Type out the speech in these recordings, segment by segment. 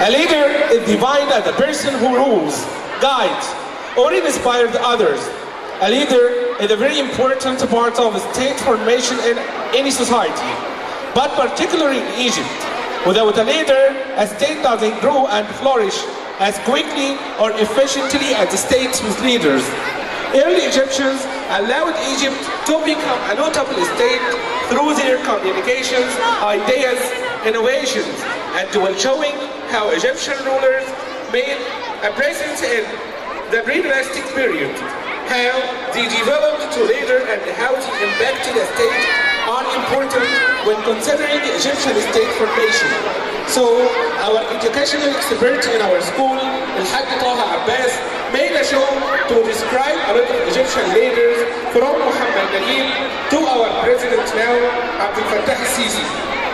A leader is defined as a person who rules, guides, or inspires others. A leader is a very important part of state formation in any society, but particularly in Egypt. Without a leader, a state doesn't grow and flourish as quickly or efficiently as the states with leaders. Early Egyptians allowed Egypt to become a notable state through their communications, ideas, innovations, and while showing how Egyptian rulers made a presence in the pre-dynastic period, how they developed to later and how they impacted the state are important when considering the Egyptian state formation. So, our educational expert in our school, Al-Haj Taha Abbas, made a show to describe a lot of Egyptian leaders from Muhammad Naguib to our president now, Abdel Fattah al-Sisi.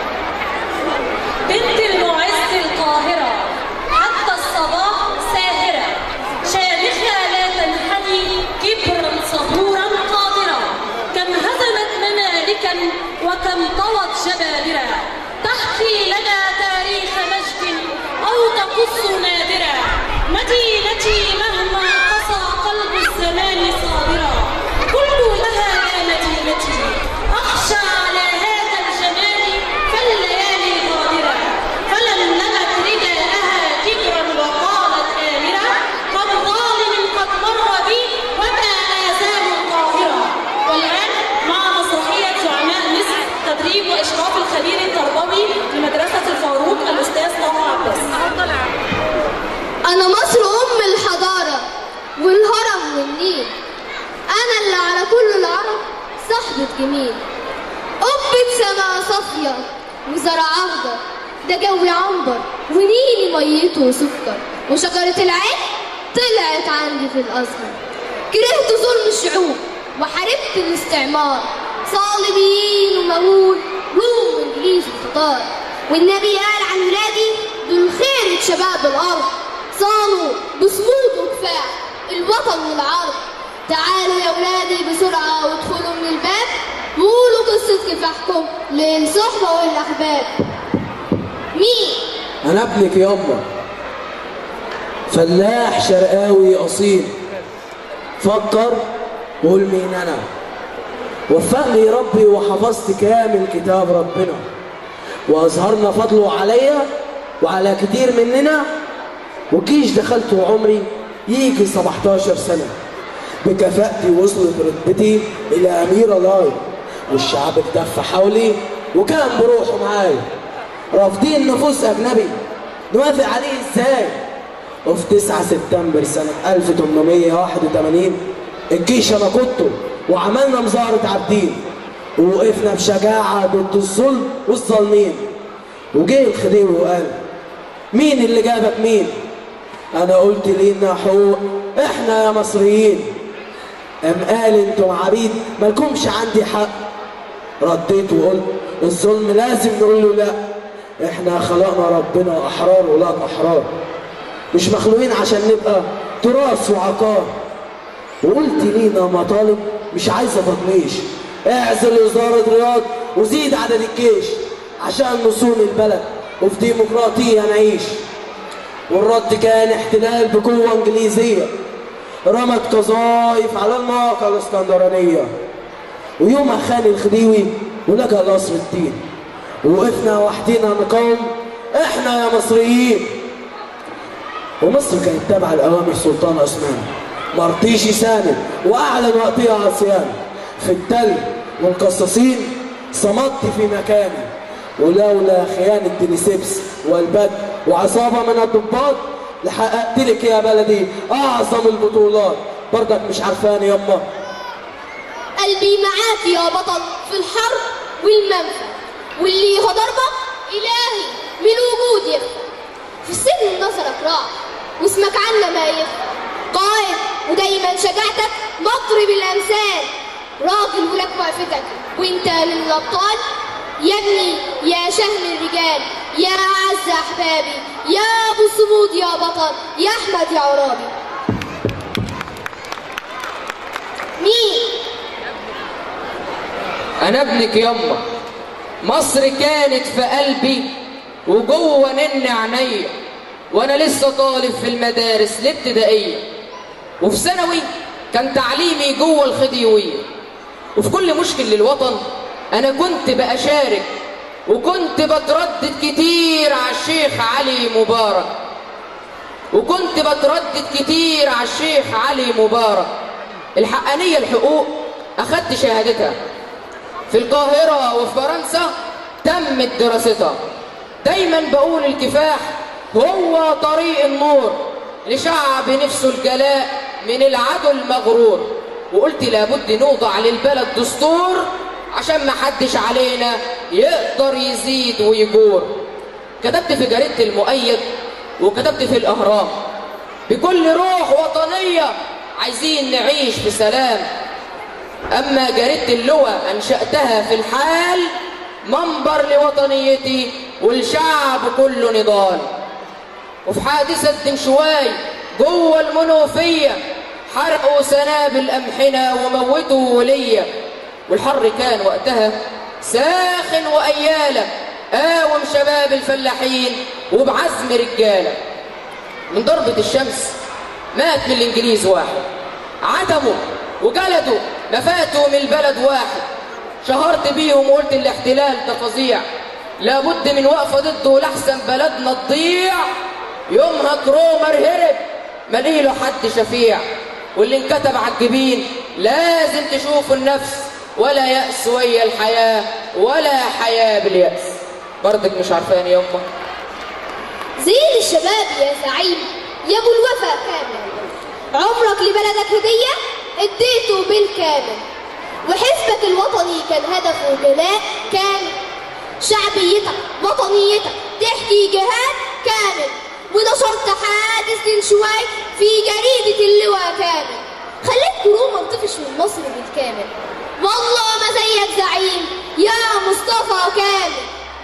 بنت المعز القاهرة حتى الصباح ساهرة شامخة لا تنحني كبرا صبورا قادرة كم هزمت ممالكا وكم طوت جبابرة تحكي لنا تاريخ مجد أو تقص نادرة مدينتي مهما قسى قلب الزمان صابرة كل لها يا مدينتي أخشى على هذا الجمال فالليالي غادرة فلم نمت رداءها كبرا وقالت آمرة قد ظالم قد مر بي وما آزال القاهرة والآن مع مسرحية زعماء مصر تدريب وإشراف الخبير التربوي لمدرسة الفاروق الأستاذ طه عباس أنا مصر أم الحضارة والهرم والنيل أنا اللي على كل العرب صاحبة جميل قبة سماء صافية وزرع أخضر ده جوي عنبر ونيلي ميته سكر وشجرة العين طلعت عندي في الأزهر كرهت ظلم الشعوب وحاربت الاستعمار صالبين ومغول روم وإنجليز وتتار والنبي قال عن ولادي دول خيرة شباب الأرض صانوا بصمود وكفاح الوطن والعرض تعالوا يا ولادي بسرعة وادخلوا من الباب وقولوا قصة كفاحكم للصحبة والأحباب مين؟ انا ابنك يابا فلاح شرقاوي اصيل فكر وقول مين انا وفقني ربي وحفظت كامل كتاب ربنا واظهرنا فضله عليا وعلى كتير مننا وجيش دخلت عمري يجي 17 سنة بكفاءتي وصلت رتبتي إلى أمير الله والشعب اتدفى حولي وكان بروحه معايا رافضين نفوس أجنبي نوافق عليه إزاي وفي 9 سبتمبر سنة 1881 الجيش أنا كنته وعملنا مظاهرة عابدين ووقفنا بشجاعة ضد الظلم والظالمين وجه الخديوي وقال مين اللي جابك مين؟ أنا قلت لينا حقوق إحنا يا مصريين أم قال أنتم عبيد مالكمش عندي حق رديت وقلت الظلم لازم نقول له لا إحنا خلقنا ربنا أحرار ولاد أحرار مش مخلوقين عشان نبقى تراث وعقار وقلت لينا مطالب مش عايزة تطنيش اعزل وزارة رياض وزيد عدد الجيش عشان نصون البلد وفي ديمقراطية نعيش والرد كان احتلال بقوة انجليزية رمت قذائف على المواقع الاسكندرانية ويومها خان الخديوي ولقى القصر الدين ووقفنا وحدينا نقاوم احنا يا مصريين ومصر كانت تابعة لأوامر سلطان عثمان مرضيش يساند وأعلن وقتها عصيان في التل والقصاصين صمدت في مكاني ولولا خيانة دينيسيبس والبد وعصابة من الضباط لحققت لك يا بلدي أعظم البطولات برضك مش عارفاني يما قلبي معاك يا بطل في الحرب والمنفى واللي يضربك إلهي من الوجود يخفى في سن نظرك راح واسمك عنا ما يخفى قائد ودايما شجاعتك مطرب الأمثال راجل ولك وقفتك وانت للأبطال يا ابني يا شهم الرجال يا أعز أحبابي يا أبو الصمود يا بطل يا أحمد يا عرابي مين؟ انا ابنك يما مصر كانت في قلبي وجوه نن عينيا وانا لسه طالب في المدارس الابتدائيه وفي ثانوي كان تعليمي جوه الخديويه وفي كل مشكل للوطن انا كنت بأشارك وكنت بتردد كتير على الشيخ علي مبارك وكنت بتردد كتير على الشيخ علي مبارك الحقانية الحقوق أخدت شهادتها في القاهرة وفي فرنسا تمت دراستها دايما بقول الكفاح هو طريق النور لشعب نفسه الجلاء من العدو المغرور وقلت لابد نوضع للبلد دستور عشان ما حدش علينا يقدر يزيد ويجور كتبت في جريدة المؤيد وكتبت في الأهرام بكل روح وطنية عايزين نعيش في سلام أما جريدة اللواء أنشأتها في الحال منبر لوطنيتي والشعب كله نضال وفي حادثة دمشواي جوه المنوفية حرقوا سنابل أمحنة وموتوا ولية والحر كان وقتها ساخن وأيالة قاوم شباب الفلاحين وبعزم رجالة من ضربة الشمس مات من الإنجليز واحد عدموا وجلدوا ما فاتوا من البلد واحد شهرت بيهم وقلت الاحتلال ده فظيع لابد من وقفة ضده لحسن بلدنا تضيع يومها كرومر هرب مليله حد شفيع واللي انكتب على الجبين لازم تشوف النفس ولا يأس ويا الحياة ولا حياة باليأس برضك مش عارفان يا أمه زين الشباب يا زعيم يا ابو الوفا كامل عمرك لبلدك هدية اديته بالكامل وحزبك الوطني كان هدفه جلاء كامل شعبيتك وطنيتك تحكي جهاد كامل ونشرت حادث دنشواي في جريدة اللواء كامل خليت كروما انطفش من مصر بالكامل والله ما زيك زعيم يا مصطفى كامل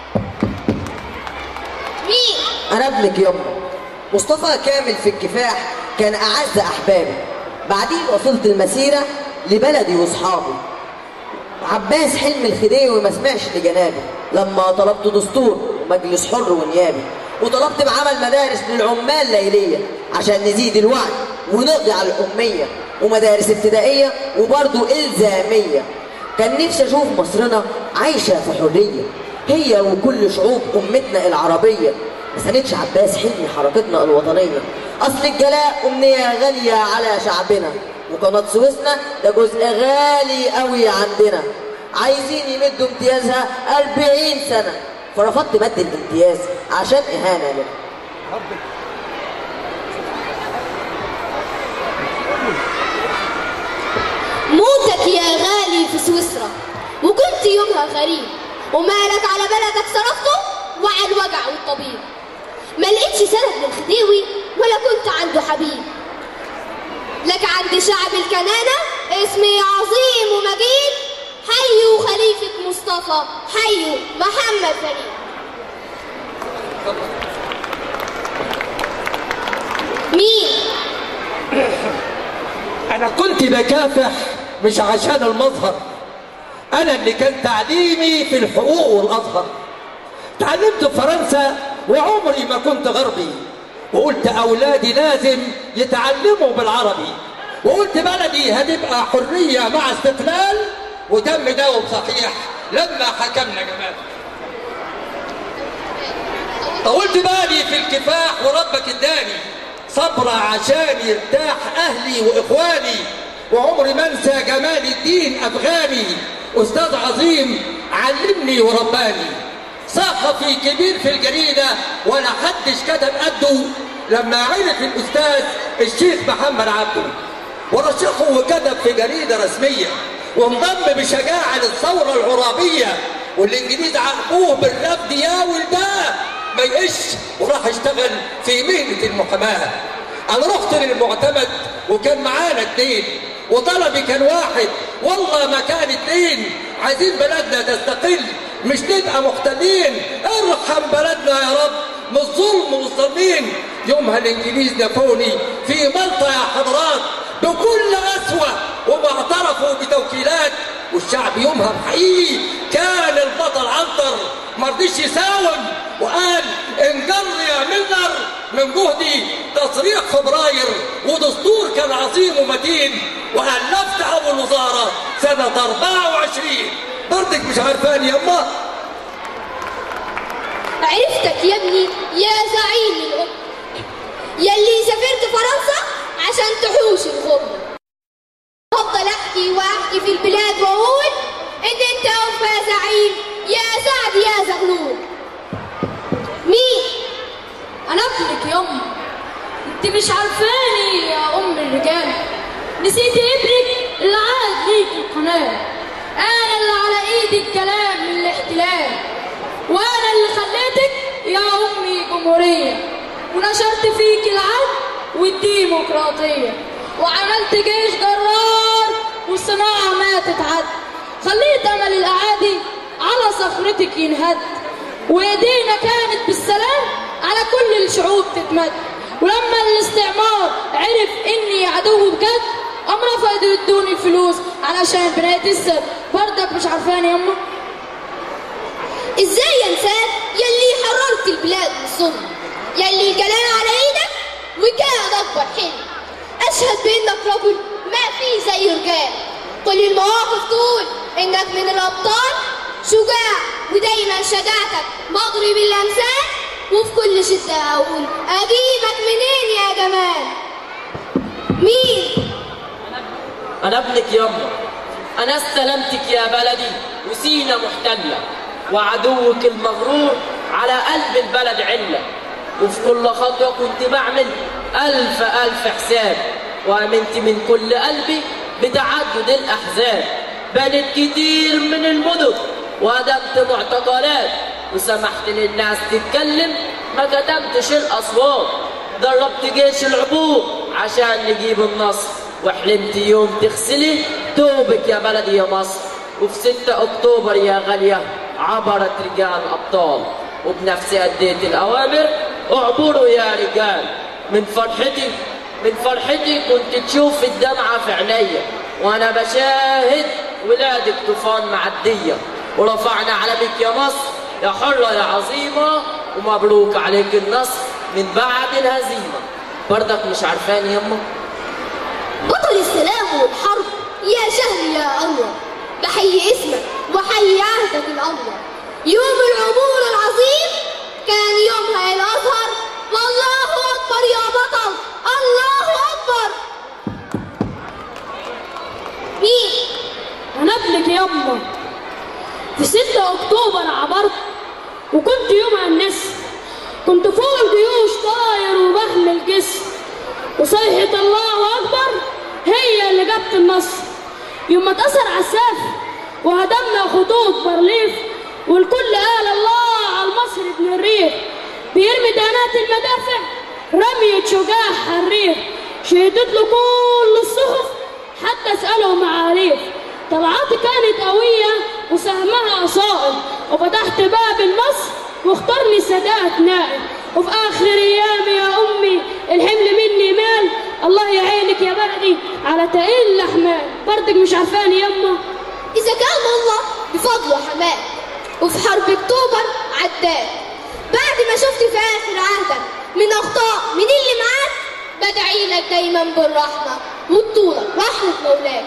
مين أنا ابنك يما مصطفى كامل في الكفاح كان أعز أحبابي بعدين وصلت المسيرة لبلدي وأصحابي عباس حلم الخديوي ما سمعش لجنابي لما طلبت دستور ومجلس حر ونيابي وطلبت بعمل مدارس للعمال ليلية عشان نزيد الوعي ونقضي على الأمية ومدارس ابتدائية وبرضه إلزامية كان نفسي أشوف مصرنا عايشة في حرية هي وكل شعوب أمتنا العربية ما ساندش عباس حلمي حركتنا الوطنية أصل الجلاء أمنية غالية على شعبنا وقناة سويسنا ده جزء غالي قوي عندنا عايزين يمدوا امتيازها 40 سنة فرفضت مد الامتياز عشان إهانة لنا موتك يا غالي في سويسرا وكنت يومها غريب ومالك على بلدك صرفته وعلى الوجع والطبيب ما لقيتش سند للخديوي ولا كنت عنده حبيب لك عند شعب الكنانة اسمي عظيم ومجيد حيوا خليفة مصطفى حيوا محمد فريد مين؟ أنا كنت بكافح مش عشان المظهر أنا اللي كان تعليمي في الحقوق والأزهر تعلمت في فرنسا وعمري ما كنت غربي وقلت أولادي لازم يتعلموا بالعربي وقلت بلدي هتبقى حرية مع استقلال وتم داوم صحيح لما حكمنا جمال طولت بالي في الكفاح وربك اداني صبر عشان يرتاح اهلي واخواني وعمري ما انسى جمال الدين افغاني استاذ عظيم علمني ورباني صحفي كبير في الجريده ولا حدش كتب قده لما عرف الاستاذ الشيخ محمد عبده ورشحه وكتب في جريده رسميه وانضم بشجاعه للثوره العرابيه والانجليز عاقبوه بالرفض يا ولداه ما يقش وراح اشتغل في مهنة المحاماة انا رحت للمعتمد وكان معانا اتنين وطلبي كان واحد والله ما كان اتنين عايزين بلدنا تستقل مش نبقى محتلين ارحم بلدنا يا رب من الظلم والظالمين يومها الانجليز نفوني في مالطا يا حضرات بكل قسوة وما اعترفوا بتوكيلات والشعب يومها بحقيقي كان البطل عنتر مرضيش يساوم وقال ان جر يعمل نر من جهدي تصريح فبراير ودستور كان عظيم ومتين وألفت أول وزارة سنة 24 برضك مش عارفاني يما عرفتك يا ابني يا زعيم الأمة يلي سافرت فرنسا عشان تحوش الغربة هفضل احكي واحكي في البلاد واقول ان انت اوفى يا زعيم يا سعد يا زغلول مين انا ابنك يا امي انت مش عارفاني يا ام الرجال نسيت ابنك اللي عاد ليك القناه انا اللي على ايدي الكلام من الاحتلال وانا اللي خليتك يا امي جمهوريه ونشرت فيك العدل والديمقراطيه وعملت جيش جرار والصناعه ما تتعد خليت امل الاعادي على صخرتك ينهد وايدينا كانت بالسلام على كل الشعوب تتمد ولما الاستعمار عرف اني عدو بجد قام رفضوا يدوني الفلوس علشان بناية السد برضك مش عارفاني يما ازاي انساك يلي حررت البلاد من الظلم يلي الجلال على ايدك وكان اكبر حلم اشهد بانك رجل ما في زي رجال كل المواقف تقول انك من الابطال شجاع ودايما شجاعتك مغرب الامثال وفي كل شده اقول اجيبك منين يا جمال مين أنا ابنك يما أنا استلمتك يا بلدي وسينا محتلة وعدوك المغرور على قلب البلد علة وفي كل خطوة كنت بعمل ألف ألف حساب وآمنت من كل قلبي بتعدد الأحزاب بنت كتير من المدن وهدمت معتقلات وسمحت للناس تتكلم ما كتمتش الأصوات دربت جيش العبور عشان نجيب النصر وحلمت يوم تغسلي توبك يا بلدي يا مصر وفي 6 اكتوبر يا غالية عبرت رجال ابطال وبنفسي اديت الاوامر اعبروا يا رجال من فرحتي من فرحتي كنت تشوف الدمعة في عينيا وانا بشاهد ولادك طوفان معدية ورفعنا علمك يا مصر يا حرة يا عظيمة ومبروك عليك النصر من بعد الهزيمة برضك مش عارفاني يما بطل السلام والحرب يا شهر يا أنور بحيي اسمك وحيي عهدك الأنور يوم العبور العظيم كان يومها الأزهر والله أكبر يا بطل الله أكبر مين؟ انا ابنك يما في 6 اكتوبر عبرت وكنت يومها النسر كنت فوق الجيوش طاير وبحمل جسم وصيحة الله أكبر هي اللي جابت النصر يوم ما اتأثر عساف وهدمنا خطوط بارليف والكل قال الله على المصري ابن الريف بيرمي دانات المدافع رمية شجاع حريف شهدت له كل الصحف حتى اسأله معاريف طلعاتي كانت قوية وسهمها صائب وفتحت باب النصر واختارني سادات نائب وفي آخر أيامي يا أمي الحمل مني مال الله يعينك يا بلدي على تقيل الأحمال برضك مش عارفاني يما إذا كان الله بفضله حماك وفي حرب أكتوبر عداك بعد ما شفت في آخر عهدك من أخطاء من اللي معاك بدعي لك دايما بالرحمة والطولة رحمة مولاك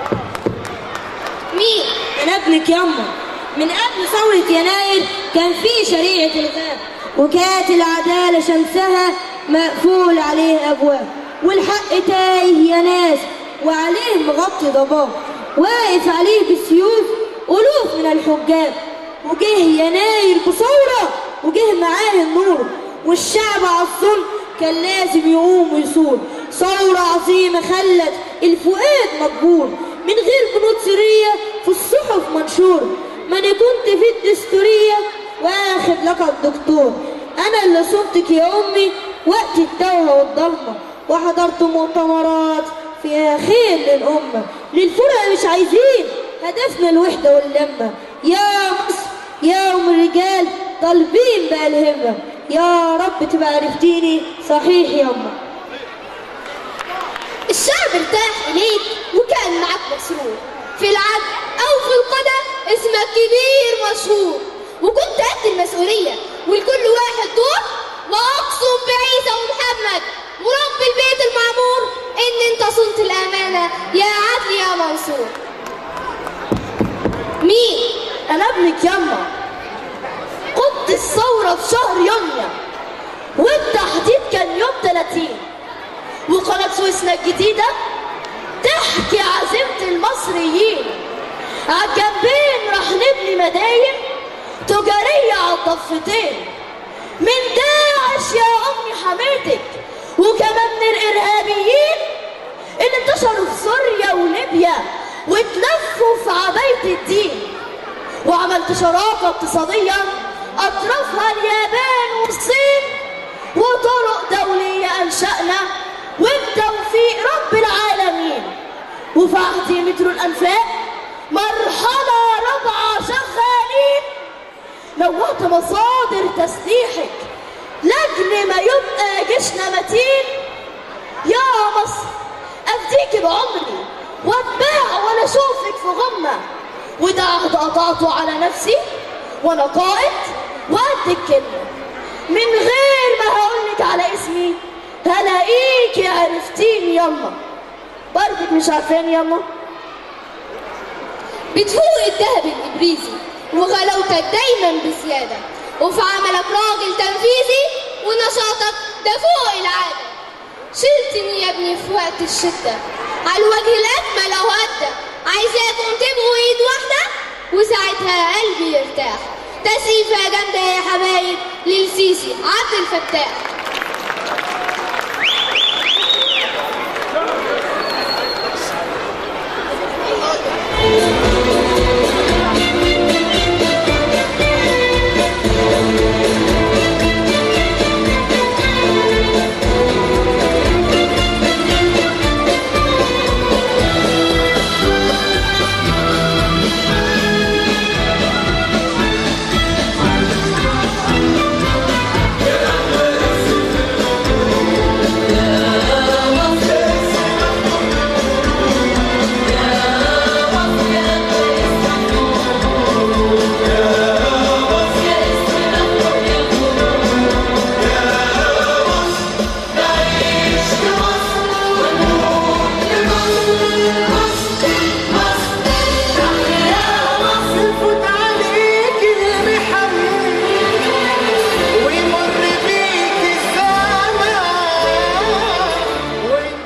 مين؟ أنا ابنك يما من قبل ثورة يناير كان في شريعة الغاب وكانت العدالة شمسها مقفول عليه أبواب والحق تايه يا ناس وعليه مغطي ضباب واقف عليه بالسيوف ألوف من الحجاب وجه يناير بثورة وجه معاه النور والشعب على الظلم كان لازم يقوم ويصور ثورة عظيمة خلت الفؤاد مجبور من غير بنود سرية في الصحف منشور ما انا كنت في الدستورية واخد لقب دكتور انا اللي صمتك يا امي وقت التوهة والضلمة وحضرت مؤتمرات فيها خير للأمة للفرق مش عايزين هدفنا الوحدة واللمة يا مصر يا أم الرجال طالبين بقى الهمة يا رب تبقى عرفتيني صحيح يا أمه الشعب ارتاح إليك وكان معاك مسرور في العدل أو في القدر اسمك كبير مشهور وكنت قد المسؤولية مسؤولية ولكل واحد دور وأقسم بعيسى ومحمد ورب البيت المعمور إن أنت صنت الأمانة يا عدل يا منصور مين؟ أنا ابنك يما قدت الثورة في شهر يونيو والتحديد كان يوم 30 وقناة سويسنا الجديدة تحكي عزيمة المصريين عالجنبين راح نبني مداين تجارية على الضفتين من داعش يا أمي حماتك وكمان من الإرهابيين اللي انتشروا في سوريا وليبيا واتلفوا في عباية الدين وعملت شراكة اقتصادية أطرافها اليابان والصين وطرق دولية أنشأنا وبتوفيق رب العالمين وفي عهد مترو الأنفاق مرحلة رابعة شغالين نوعت مصادر تسليحك لأجل ما يبقى جيشنا متين يا مصر أفديك بعمري واتباع ولا أشوفك في غمة وده عهد قطعته على نفسي وأنا قائد وقد الكلمة من غير ما هقولك على اسمي هلاقيكي عرفتيني يما برضك مش عارفاني يما بتفوق الذهب الإبريزي وغلاوتك دايما بزيادة وفي عملك راجل تنفيذي ونشاطك ده فوق العادة شلتني يا ابني في وقت الشدة على الوجه الأكمل أو أدى عايزاكم تبقوا إيد واحدة وساعتها قلبي يرتاح تسقيفة جامدة يا حبايب للسيسي عبد الفتاح يفوت عليك المحن ويمر بيك الزمان وانت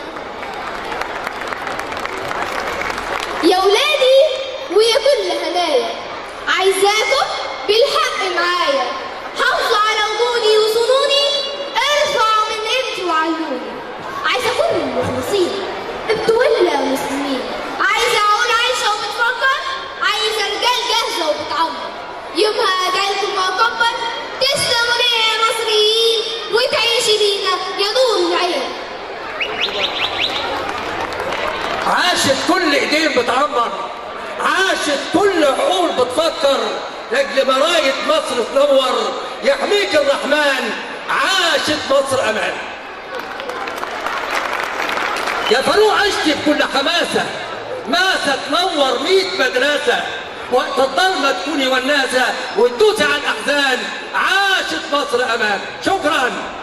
يا ولادي ويا كل هدايا عايزاكم بالحق معايا حافظوا على وجودي وصونوني ارفعوا من قيمتي وعلوني عايزه كل المخلصين ابتولى مسلمين عايزه اقول عايشه وبتفكر عايزه رجال جاهزه وبتعمر يومها اجالكم واكبر تسلموا ليا يا مصريين وتعيشي بينا يا نور العين عاشت كل ايدين بتعمر عاشت كل عقول بتفكر لاجل براية مصر تنور يحميك الرحمن عاشت مصر امان يا فاروق عشت بكل حماسة ماسة تنور ميت مدرسة وقت الضلمة تكوني وناسة وتدوسي على الأحزان عاشت مصر أمان شكراً